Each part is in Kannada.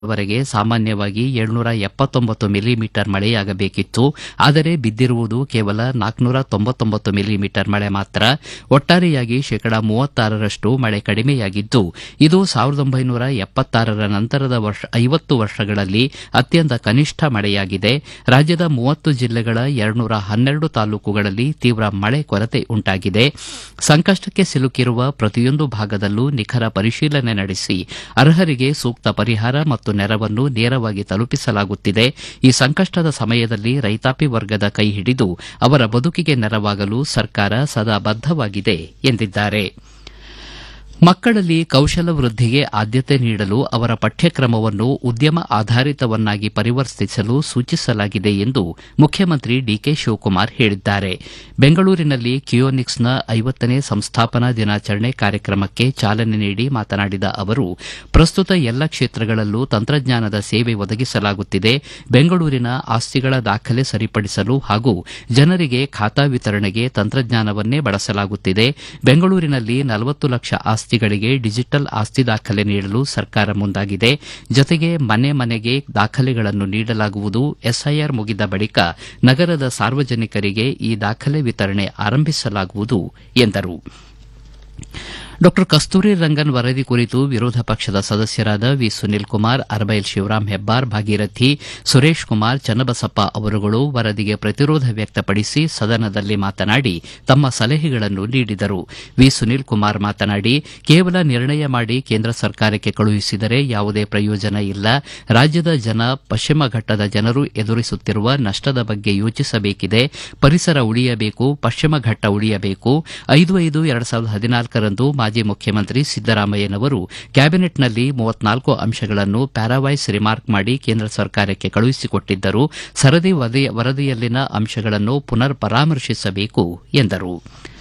ವರೆಗೆ ಸಾಮಾನ್ಯವಾಗಿ ಏಳ್ನೂರ ಎಪ್ಪತ್ತೊಂಬತ್ತು ಮಿಲಿಮೀಟರ್ ಮಳೆಯಾಗಬೇಕಿತ್ತು ಆದರೆ ಬಿದ್ದಿರುವುದು ಕೇವಲ ನಾಲ್ಕುನೂರ ತೊಂಬತ್ತೊಂಬತ್ತು ಮಿಲಿಮೀಟರ್ ಮಳೆ ಮಾತ್ರ ಒಟ್ಟಾರೆಯಾಗಿ ಶೇಕಡಾ ಮೂವತ್ತಾರರಷ್ಟು ಮಳೆ ಕಡಿಮೆಯಾಗಿದ್ದು ಇದು ಸಾವಿರದ ಒಂಬೈನೂರ ಎಪ್ಪತ್ತಾರರ ನಂತರದ ವರ್ಷ ಐವತ್ತು ವರ್ಷಗಳಲ್ಲಿ ಅತ್ಯಂತ ಕನಿಷ್ಠ ಮಳೆಯಾಗಿದೆ ರಾಜ್ಯದ ಮೂವತ್ತು ಜಿಲ್ಲೆಗಳ ಎರಡ್ನೂರ ಹನ್ನೆರಡು ತಾಲೂಕುಗಳಲ್ಲಿ ತೀವ್ರ ಮಳೆ ಕೊರತೆ ಉಂಟಾಗಿದೆ ಸಂಕಷ್ಟಕ್ಕೆ ಸಿಲುಕಿರುವ ಪ್ರತಿಯೊಂದು ಭಾಗದಲ್ಲೂ ನಿಖರ ಪರಿಶೀಲನೆ ನಡೆಸಿ ಅರ್ಹರಿಗೆ ಸೂಕ್ತ ಪರಿಹಾರ ಮತ್ತು ನೆರವನ್ನು ನೇರವಾಗಿ ತಲುಪಿಸಲಾಗುತ್ತಿದೆ ಈ ಸಂಕಷ್ಟದ ಸಮಯದಲ್ಲಿ ರೈತಾಪಿ ವರ್ಗದ ಕೈ ಹಿಡಿದು ಅವರ ಬದುಕಿಗೆ ನೆರವಾಗಲು ಸರ್ಕಾರ ಸದಾ ಬದ್ದವಾಗಿದೆ ಎಂದಿದ್ದಾರೆ ಮಕ್ಕಳಲ್ಲಿ ಕೌಶಲ ವೃದ್ಧಿಗೆ ಆದ್ಯತೆ ನೀಡಲು ಅವರ ಪಠ್ಯಕ್ರಮವನ್ನು ಉದ್ಯಮ ಆಧಾರಿತವನ್ನಾಗಿ ಪರಿವರ್ತಿಸಲು ಸೂಚಿಸಲಾಗಿದೆ ಎಂದು ಮುಖ್ಯಮಂತ್ರಿ ಡಿಕೆ ಶಿವಕುಮಾರ್ ಹೇಳಿದ್ದಾರೆ ಬೆಂಗಳೂರಿನಲ್ಲಿ ಕಿಯೋನಿಕ್ಸ್ನ ಐವತ್ತನೇ ಸಂಸ್ಥಾಪನಾ ದಿನಾಚರಣೆ ಕಾರ್ಯಕ್ರಮಕ್ಕೆ ಚಾಲನೆ ನೀಡಿ ಮಾತನಾಡಿದ ಅವರು ಪ್ರಸ್ತುತ ಎಲ್ಲ ಕ್ಷೇತ್ರಗಳಲ್ಲೂ ತಂತ್ರಜ್ಞಾನದ ಸೇವೆ ಒದಗಿಸಲಾಗುತ್ತಿದೆ ಬೆಂಗಳೂರಿನ ಆಸ್ತಿಗಳ ದಾಖಲೆ ಸರಿಪಡಿಸಲು ಹಾಗೂ ಜನರಿಗೆ ಖಾತಾ ವಿತರಣೆಗೆ ತಂತ್ರಜ್ಞಾನವನ್ನೇ ಬಳಸಲಾಗುತ್ತಿದೆ ಬೆಂಗಳೂರಿನಲ್ಲಿ ನಲವತ್ತು ಲಕ್ಷ ಆಸ್ತಿಗಳಿಗೆ ಡಿಜಿಟಲ್ ಆಸ್ತಿ ದಾಖಲೆ ನೀಡಲು ಸರ್ಕಾರ ಮುಂದಾಗಿದೆ ಜತೆಗೆ ಮನೆ ಮನೆಗೆ ದಾಖಲೆಗಳನ್ನು ನೀಡಲಾಗುವುದು ಎಸ್ಐಆರ್ ಮುಗಿದ ಬಳಿಕ ನಗರದ ಸಾರ್ವಜನಿಕರಿಗೆ ಈ ದಾಖಲೆ ವಿತರಣೆ ಆರಂಭಿಸಲಾಗುವುದು ಎಂದರು ಡಾ ಕಸ್ತೂರಿ ರಂಗನ್ ವರದಿ ಕುರಿತು ವಿರೋಧ ಪಕ್ಷದ ಸದಸ್ಯರಾದ ವಿ ಸುನೀಲ್ ಕುಮಾರ್ ಅರಬೈಲ್ ಶಿವರಾಂ ಹೆಬ್ಬಾರ್ ಭಾಗೀರಥಿ ಸುರೇಶ್ ಕುಮಾರ್ ಚನ್ನಬಸಪ್ಪ ಅವರುಗಳು ವರದಿಗೆ ಪ್ರತಿರೋಧ ವ್ಯಕ್ತಪಡಿಸಿ ಸದನದಲ್ಲಿ ಮಾತನಾಡಿ ತಮ್ಮ ಸಲಹೆಗಳನ್ನು ನೀಡಿದರು ವಿ ಸುನೀಲ್ ಕುಮಾರ್ ಮಾತನಾಡಿ ಕೇವಲ ನಿರ್ಣಯ ಮಾಡಿ ಕೇಂದ್ರ ಸರ್ಕಾರಕ್ಕೆ ಕಳುಹಿಸಿದರೆ ಯಾವುದೇ ಪ್ರಯೋಜನ ಇಲ್ಲ ರಾಜ್ಯದ ಜನ ಪಶ್ಚಿಮ ಘಟ್ಟದ ಜನರು ಎದುರಿಸುತ್ತಿರುವ ನಷ್ಟದ ಬಗ್ಗೆ ಯೋಚಿಸಬೇಕಿದೆ ಪರಿಸರ ಉಳಿಯಬೇಕು ಪಶ್ಚಿಮ ಘಟ್ಟ ಉಳಿಯಬೇಕು ಐದು ಐದು ಎರಡು ಸಾವಿರದ ಹದಿನಾಲ್ಕರಂದು ಮಾಜಿ ಮುಖ್ಯಮಂತ್ರಿ ಸಿದ್ದರಾಮಯ್ಯನವರು ಕ್ಯಾಬಿನೆಟ್ನಲ್ಲಿ ಮೂವತ್ನಾಲ್ಕು ಅಂಶಗಳನ್ನು ಪ್ಯಾರಾವೈಸ್ ರಿಮಾರ್ಕ್ ಮಾಡಿ ಕೇಂದ್ರ ಸರ್ಕಾರಕ್ಕೆ ಕಳುಹಿಸಿಕೊಟ್ಟಿದ್ದರು ಸರದಿ ವರದಿಯಲ್ಲಿನ ಅಂಶಗಳನ್ನು ಪುನರ್ ಪರಾಮರ್ಶಿಸಬೇಕು ಎಂದರು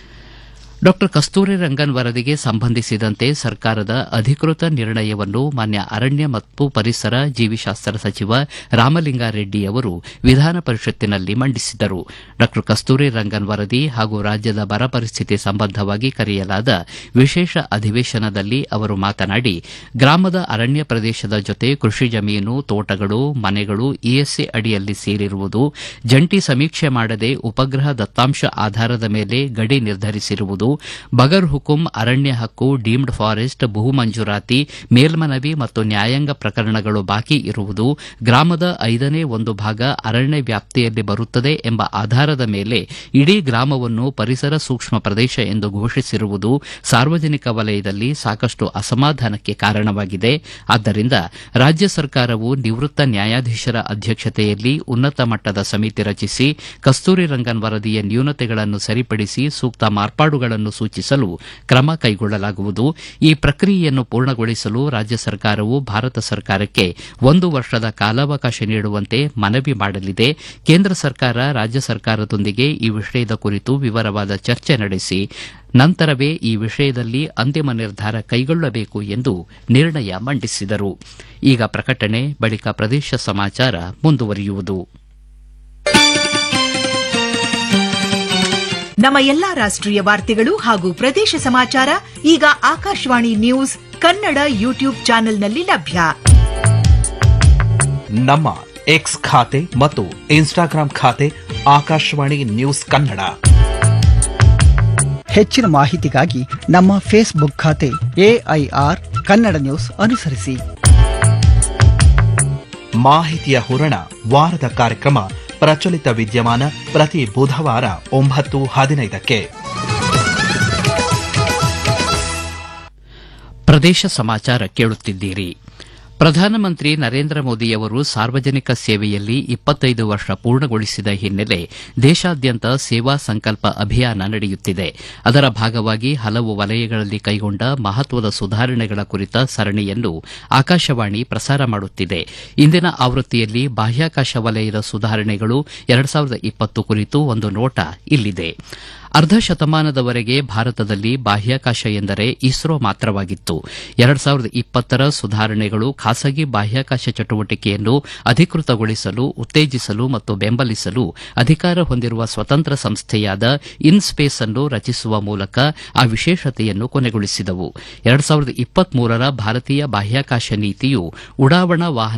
ಡಾ ಕಸ್ತೂರಿ ರಂಗನ್ ವರದಿಗೆ ಸಂಬಂಧಿಸಿದಂತೆ ಸರ್ಕಾರದ ಅಧಿಕೃತ ನಿರ್ಣಯವನ್ನು ಮಾನ್ಯ ಅರಣ್ಯ ಮತ್ತು ಪರಿಸರ ಜೀವಿಶಾಸ್ತ್ರ ಸಚಿವ ರಾಮಲಿಂಗಾರೆಡ್ಡಿ ಅವರು ವಿಧಾನ ಪರಿಷತ್ತಿನಲ್ಲಿ ಮಂಡಿಸಿದರು ಡಾ ಕಸ್ತೂರಿ ರಂಗನ್ ವರದಿ ಹಾಗೂ ರಾಜ್ಯದ ಬರ ಪರಿಸ್ಥಿತಿ ಸಂಬಂಧವಾಗಿ ಕರೆಯಲಾದ ವಿಶೇಷ ಅಧಿವೇಶನದಲ್ಲಿ ಅವರು ಮಾತನಾಡಿ ಗ್ರಾಮದ ಅರಣ್ಯ ಪ್ರದೇಶದ ಜೊತೆ ಕೃಷಿ ಜಮೀನು ತೋಟಗಳು ಮನೆಗಳು ಇಎಸ್ಎ ಅಡಿಯಲ್ಲಿ ಸೇರಿರುವುದು ಜಂಟಿ ಸಮೀಕ್ಷೆ ಮಾಡದೆ ಉಪಗ್ರಹ ದತ್ತಾಂಶ ಆಧಾರದ ಮೇಲೆ ಗಡಿ ನಿರ್ಧರಿಸಿರುವುದು ಬಗರ್ ಹುಕುಂ ಅರಣ್ಯ ಹಕ್ಕು ಡೀಮ್ಡ್ ಫಾರೆಸ್ಟ್ ಭೂ ಮಂಜೂರಾತಿ ಮೇಲ್ಮನವಿ ಮತ್ತು ನ್ಯಾಯಾಂಗ ಪ್ರಕರಣಗಳು ಬಾಕಿ ಇರುವುದು ಗ್ರಾಮದ ಐದನೇ ಒಂದು ಭಾಗ ಅರಣ್ಯ ವ್ಯಾಪ್ತಿಯಲ್ಲಿ ಬರುತ್ತದೆ ಎಂಬ ಆಧಾರದ ಮೇಲೆ ಇಡೀ ಗ್ರಾಮವನ್ನು ಪರಿಸರ ಸೂಕ್ಷ್ಮ ಪ್ರದೇಶ ಎಂದು ಘೋಷಿಸಿರುವುದು ಸಾರ್ವಜನಿಕ ವಲಯದಲ್ಲಿ ಸಾಕಷ್ಟು ಅಸಮಾಧಾನಕ್ಕೆ ಕಾರಣವಾಗಿದೆ ಆದ್ದರಿಂದ ರಾಜ್ಯ ಸರ್ಕಾರವು ನಿವೃತ್ತ ನ್ಯಾಯಾಧೀಶರ ಅಧ್ಯಕ್ಷತೆಯಲ್ಲಿ ಉನ್ನತ ಮಟ್ಟದ ಸಮಿತಿ ರಚಿಸಿ ಕಸ್ತೂರಿ ರಂಗನ್ ವರದಿಯ ನ್ಯೂನತೆಗಳನ್ನು ಸರಿಪಡಿಸಿ ಸೂಕ್ತ ಮಾರ್ಪಾಡುಗಳನ್ನು ಸೂಚಿಸಲು ಕ್ರಮ ಕೈಗೊಳ್ಳಲಾಗುವುದು ಈ ಪ್ರಕ್ರಿಯೆಯನ್ನು ಪೂರ್ಣಗೊಳಿಸಲು ರಾಜ್ಯ ಸರ್ಕಾರವು ಭಾರತ ಸರ್ಕಾರಕ್ಕೆ ಒಂದು ವರ್ಷದ ಕಾಲಾವಕಾಶ ನೀಡುವಂತೆ ಮನವಿ ಮಾಡಲಿದೆ ಕೇಂದ್ರ ಸರ್ಕಾರ ರಾಜ್ಯ ಸರ್ಕಾರದೊಂದಿಗೆ ಈ ವಿಷಯದ ಕುರಿತು ವಿವರವಾದ ಚರ್ಚೆ ನಡೆಸಿ ನಂತರವೇ ಈ ವಿಷಯದಲ್ಲಿ ಅಂತಿಮ ನಿರ್ಧಾರ ಕೈಗೊಳ್ಳಬೇಕು ಎಂದು ನಿರ್ಣಯ ಮಂಡಿಸಿದರು ಈಗ ಪ್ರಕಟಣೆ ಬಳಿಕ ಪ್ರದೇಶ ಸಮಾಚಾರ ಮುಂದುವರಿಯುವುದು ನಮ್ಮ ಎಲ್ಲಾ ರಾಷ್ಟ್ರೀಯ ವಾರ್ತೆಗಳು ಹಾಗೂ ಪ್ರದೇಶ ಸಮಾಚಾರ ಈಗ ಆಕಾಶವಾಣಿ ನ್ಯೂಸ್ ಕನ್ನಡ ಯೂಟ್ಯೂಬ್ ಚಾನೆಲ್ನಲ್ಲಿ ಲಭ್ಯ ನಮ್ಮ ಎಕ್ಸ್ ಖಾತೆ ಮತ್ತು ಇನ್ಸ್ಟಾಗ್ರಾಂ ಖಾತೆ ಆಕಾಶವಾಣಿ ನ್ಯೂಸ್ ಕನ್ನಡ ಹೆಚ್ಚಿನ ಮಾಹಿತಿಗಾಗಿ ನಮ್ಮ ಫೇಸ್ಬುಕ್ ಖಾತೆ ಎಐಆರ್ ಕನ್ನಡ ನ್ಯೂಸ್ ಅನುಸರಿಸಿ ಮಾಹಿತಿಯ ಹೂರಣ ವಾರದ ಕಾರ್ಯಕ್ರಮ ಪ್ರಚಲಿತ ವಿದ್ಯಮಾನ ಪ್ರತಿ ಬುಧವಾರ ಒಂಬತ್ತು ಹದಿನೈದಕ್ಕೆ ಪ್ರದೇಶ ಸಮಾಚಾರ ಕೇಳುತ್ತಿದ್ದೀರಿ ಪ್ರಧಾನಮಂತ್ರಿ ನರೇಂದ್ರ ಮೋದಿಯವರು ಸಾರ್ವಜನಿಕ ಸೇವೆಯಲ್ಲಿ ಇಪ್ಪತ್ತೈದು ವರ್ಷ ಪೂರ್ಣಗೊಳಿಸಿದ ಹಿನ್ನೆಲೆ ದೇಶಾದ್ಯಂತ ಸೇವಾ ಸಂಕಲ್ಪ ಅಭಿಯಾನ ನಡೆಯುತ್ತಿದೆ ಅದರ ಭಾಗವಾಗಿ ಹಲವು ವಲಯಗಳಲ್ಲಿ ಕೈಗೊಂಡ ಮಹತ್ವದ ಸುಧಾರಣೆಗಳ ಕುರಿತ ಸರಣಿಯನ್ನು ಆಕಾಶವಾಣಿ ಪ್ರಸಾರ ಮಾಡುತ್ತಿದೆ ಇಂದಿನ ಆವೃತ್ತಿಯಲ್ಲಿ ಬಾಹ್ಯಾಕಾಶ ವಲಯದ ಸುಧಾರಣೆಗಳು ಎರಡು ಸಾವಿರದ ಇಪ್ಪತ್ತು ಕುರಿತು ಒಂದು ನೋಟ ಇಲ್ಲಿದೆ ಅರ್ಧ ಶತಮಾನದವರೆಗೆ ಭಾರತದಲ್ಲಿ ಬಾಹ್ಯಾಕಾಶ ಎಂದರೆ ಇಸ್ರೋ ಮಾತ್ರವಾಗಿತ್ತು ಎರಡ್ ಸಾವಿರದ ಇಪ್ಪತ್ತರ ಸುಧಾರಣೆಗಳು ಖಾಸಗಿ ಬಾಹ್ಯಾಕಾಶ ಚಟುವಟಿಕೆಯನ್ನು ಅಧಿಕೃತಗೊಳಿಸಲು ಉತ್ತೇಜಿಸಲು ಮತ್ತು ಬೆಂಬಲಿಸಲು ಅಧಿಕಾರ ಹೊಂದಿರುವ ಸ್ವತಂತ್ರ ಸಂಸ್ಥೆಯಾದ ಇನ್ಸ್ಪೇಸ್ ಅನ್ನು ರಚಿಸುವ ಮೂಲಕ ಆ ವಿಶೇಷತೆಯನ್ನು ಕೊನೆಗೊಳಿಸಿದವು ಎರಡ್ ಸಾವಿರದ ಇಪ್ಪತ್ಮೂರರ ಭಾರತೀಯ ಬಾಹ್ಯಾಕಾಶ ನೀತಿಯು ಉಡಾವಣಾ ವಾಹನ